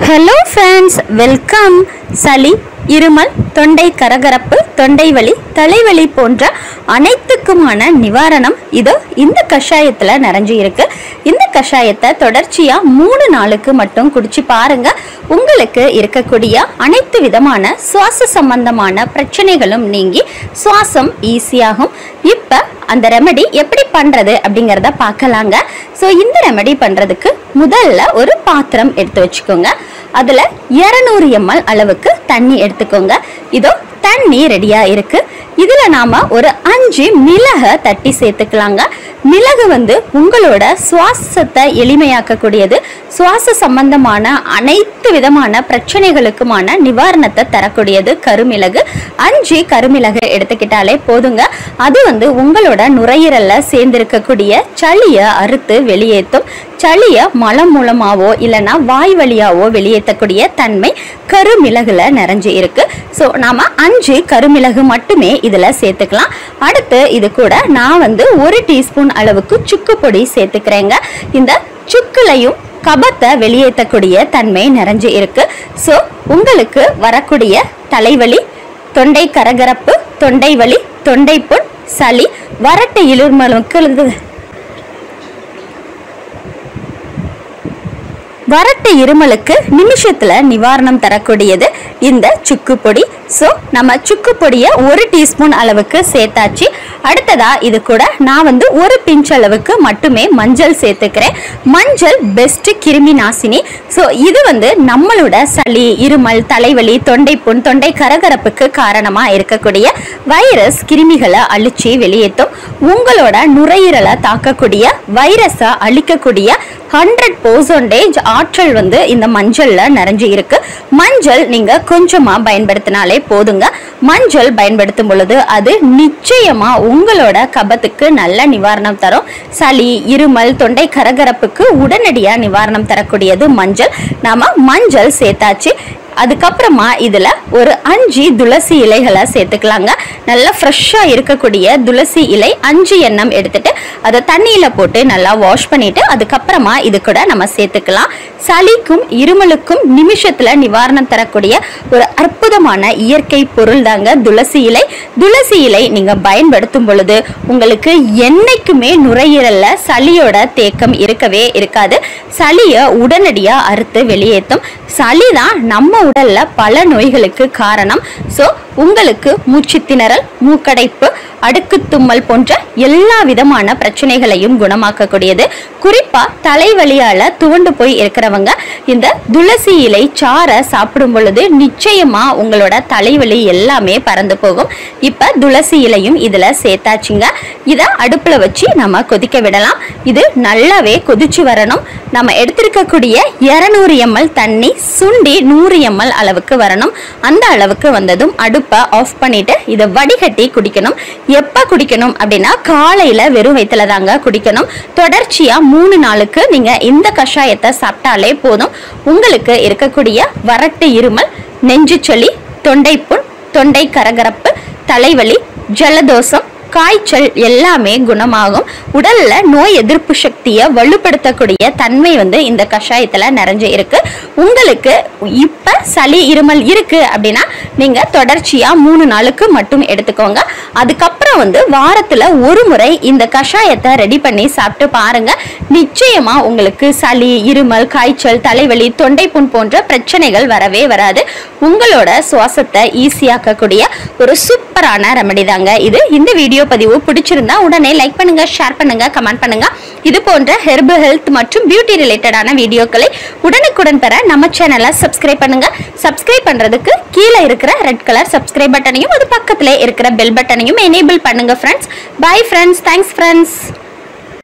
hello friends welcome சளி இருமல் தொண்டை கரகரப்பு தொண்டை வலி தலைவலி போன்ற அனைத்துக்குமான நிவாரணம் இதோ இந்த கஷாயத்தில் நிறைஞ்சு இருக்கு இந்த கஷாயத்தை தொடர்ச்சியாக மூணு நாளுக்கு மட்டும் குடிச்சு பாருங்க உங்களுக்கு இருக்கக்கூடிய அனைத்து விதமான சுவாச சம்பந்தமான பிரச்சனைகளும் நீங்கி சுவாசம் ஈஸியாகும் இப்போ அந்த ரெமெடி எப்படி பண்றது அப்படிங்கிறத பார்க்கலாங்க ஸோ இந்த ரெமெடி பண்றதுக்கு முதல்ல ஒரு பாத்திரம் எடுத்து வச்சுக்கோங்க அதுல 200 எம்எல் அளவுக்கு தண்ணி எடுத்துக்கோங்க இதோ தண்ணி ரெடியா இருக்கு இதுல நாம ஒரு அஞ்சு மிளகை தட்டி சேர்த்துக்கலாங்க மிளகு வந்து உங்களோட சுவாசத்தை எளிமையாக்கக்கூடியது சுவாச சம்பந்தமான அனைத்து விதமான பிரச்சனைகளுக்குமான நிவாரணத்தை தரக்கூடியது கருமிளகு அஞ்சு கருமிளகு எடுத்துக்கிட்டாலே போதுங்க அது வந்து உங்களோட நுரையீரல்ல சேர்ந்திருக்கக்கூடிய சளியை அறுத்து வெளியேற்றும் சளியை மலம் மூலமாவோ இல்லைன்னா வாய் வழியாவோ வெளியேற்றக்கூடிய தன்மை கருமிளகுல நிறைஞ்சு இருக்கு ஸோ நாம அஞ்சு கருமிளகு மட்டுமே இதுல சேர்த்துக்கலாம் அடுத்து இது கூட நான் வந்து ஒரு டீஸ்பூன் அளவுக்கு சுக்கு பொடி சேர்த்துக்கிறேங்க இந்த சுக்குலையும் கபத்தை வெளியேற்றக்கூடிய தன்மை நிறைஞ்சு இருக்கு ஸோ உங்களுக்கு வரக்கூடிய தலைவலி தொண்டை கரகரப்பு தொண்டை வலி தொண்டைப்புண் சளி வறட்டு இருமலுக்கு வறட்டு இருமலுக்கு நிமிஷத்துல நிவாரணம் தரக்கூடியது இந்த சுக்கு பொடி ஸோ நம்ம சுக்கு பொடியை ஒரு டீஸ்பூன் அளவுக்கு சேர்த்தாச்சு அடுத்ததா இது கூட நான் வந்து ஒரு பிஞ்ச் அளவுக்கு மட்டுமே மஞ்சள் சேர்த்துக்கிறேன் மஞ்சள் பெஸ்ட் கிருமி நாசினி ஸோ இது வந்து நம்மளோட சளி இருமல் தலைவலி தொண்டைப்புண் தொண்டை கரகரப்புக்கு காரணமா இருக்கக்கூடிய வைரஸ் கிருமிகளை அழிச்சு வெளியேற்றும் உங்களோட நுரையீரலை தாக்கக்கூடிய வைரஸை அழிக்கக்கூடிய ஹண்ட்ரட் பர்சன்டேஜ் ஆற்றல் வந்து இந்த மஞ்சள்ல நிறைஞ்சு இருக்கு மஞ்சள் நீங்க கொஞ்சமா பயன்படுத்தினாலே போதுங்க மஞ்சள் பயன்படுத்தும் பொழுது அது நிச்சயமா உங்களோட கபத்துக்கு நல்ல நிவாரணம் தரும் சளி இருமல் தொண்டை கரகரப்புக்கு உடனடியா நிவாரணம் தரக்கூடியது மஞ்சள் நாம மஞ்சள் சேர்த்தாச்சு அதுக்கப்புறமா இதுல ஒரு அஞ்சு துளசி இலைகளை சேர்த்துக்கலாங்க நல்லா ஃப்ரெஷ்ஷா இருக்கக்கூடிய துளசி இலை அஞ்சு எண்ணம் எடுத்துட்டு அதை தண்ணியில போட்டு நல்லா வாஷ் பண்ணிட்டு அதுக்கப்புறமா இது கூட நம்ம சேர்த்துக்கலாம் சளிக்கும் இருமலுக்கும் நிமிஷத்துல நிவாரணம் தரக்கூடிய ஒரு அற்புதமான இயற்கை பொருள் தாங்க துளசி இலை துளசி இலை நீங்க பயன்படுத்தும் பொழுது உங்களுக்கு என்னைக்குமே நுரையீரல்ல சளியோட தேக்கம் இருக்கவே இருக்காது சளியை உடனடியா அறுத்து வெளியேற்றும் சளி தான் நம்ம உடல்ல பல நோய்களுக்கு காரணம் ஸோ உங்களுக்கு மூச்சு திணறல் மூக்கடைப்பு அடுக்கு தும்மல் போன்ற எல்லா விதமான பிரச்சனைகளையும் குணமாக்கக்கூடியது குறிப்பா தலைவலியால துவண்டு போய் இருக்கிறவங்க இந்த துளசி இலை சாறை சாப்பிடும் பொழுது நிச்சயமா உங்களோட தலைவலி எல்லாமே பறந்து போகும் இப்ப துளசி இலையும் இதுல சேர்த்தாச்சுங்க இதை அடுப்புல வச்சு நம்ம கொதிக்க விடலாம் இது நல்லாவே கொதிச்சு வரணும் நம்ம எடுத்திருக்கக்கூடிய 200 எம்எல் தண்ணி சுண்டி நூறு எம்எல் அளவுக்கு வரணும் அந்த அளவுக்கு வந்ததும் அடுப்பை ஆஃப் பண்ணிட்டு இதை வடிகட்டி குடிக்கணும் எப்ப குடிக்கணும் அப்படின்னா காலையில வெறும் வயிற்றுல தாங்க குடிக்கணும் தொடர்ச்சியா மூணு நாளுக்கு நீங்க இந்த கஷாயத்தை சாப்பிட்டாலே போதும் உங்களுக்கு இருக்கக்கூடிய வறட்டு இருமல் நெஞ்சு சளி தொண்டைப்புண் தொண்டை கரகரப்பு தலைவலி ஜலதோஷம் காய்ச்சல் எல்லாமே குணமாகும் உடல்ல நோய் எதிர்ப்பு சக்தியை வலுப்படுத்தக்கூடிய தன்மை வந்து இந்த கஷாயத்துல நிறைஞ்சு இருக்கு உங்களுக்கு இப்ப சளி இருமல் இருக்கு அப்படின்னா நீங்க தொடர்ச்சியா மூணு நாளுக்கு மட்டும் எடுத்துக்கோங்க அதுக்கப்புறம் வந்து வாரத்துல ஒரு முறை இந்த கஷாயத்தை ரெடி பண்ணி சாப்பிட்டு பாருங்க நிச்சயமா உங்களுக்கு சளி இருமல் காய்ச்சல் தலைவலி தொண்டைப்புண் போன்ற பிரச்சனைகள் வரவே வராது உங்களோட சுவாசத்தை ஈஸியாக்கக்கூடிய ஒரு சூப்பரான ரெமடி தாங்க இது இந்த வீடியோ பதிவு பிடிச்சிருந்தா உடனே லைக் பண்ணுங்க ஷேர் பண்ணுங்க கமெண்ட் பண்ணுங்க இது போன்ற ஹெர்பல் ஹெல்த் மற்றும் பியூட்டி ரிலேட்டடான வீடியோக்களை உடனுக்குடன் பெற நம்ம சேனலை சப்ஸ்கிரைப் பண்ணுங்க சப்ஸ்கிரைப் பண்றதுக்கு கீழே இருக்கிற ரெட் கலர் சப்ஸ்கிரைப் பட்டனையும் அது பக்கத்திலே இருக்கிற பெல் பட்டனையும் எனேபிள் பண்ணுங்க friends bye friends thanks friends